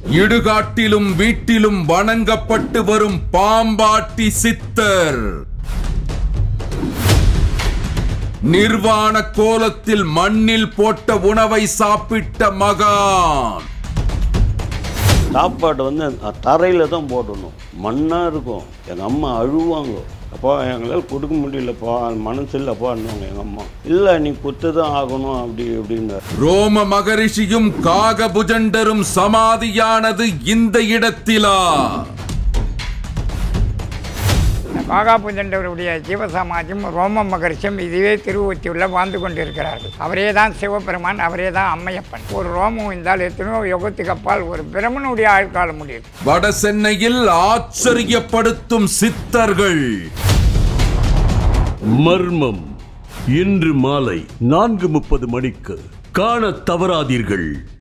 இடுகாட்டிலும் வீட்டிலும் வணங்கப்பட்டு வரும் பாம்பாட்டி சித்தர் நிர்வாண கோலத்தில் மண்ணில் போட்ட உணவை சாப்பிட்ட மகான் சாப்பாடு வந்து தரையில் தான் போடணும் மண்ணாக இருக்கும் எங்கள் அம்மா அழுவாங்க அப்பா எங்களால் கொடுக்க முடியலப்பா மனசு இல்லைப்பான்னுவாங்க எங்கள் அம்மா இல்லை நீ குத்து தான் ஆகணும் அப்படி இப்படின்னு ரோம மகரிஷியும் காகபுஜண்டரும் சமாதியானது இந்த இடத்திலா காகாபுஜண்டவருடைய ஜீவசமாஜம் ரோம மகரிஷம் இதுவே திருவொத்தியுள்ள வாழ்ந்து கொண்டிருக்கிறார்கள் அவரே தான் சிவபெருமான் அவரே தான் அம்மையப்பன் ஒரு ரோமம் இருந்தால் எத்தனையோ யுகத்துக்கு அப்பால் ஒரு பிரமனுடைய ஆயுட்காலம் முடியும் வட சென்னையில் ஆச்சரியப்படுத்தும் சித்தர்கள் மர்மம் இன்று மாலை நான்கு முப்பது மணிக்கு காணத் தவறாதீர்கள்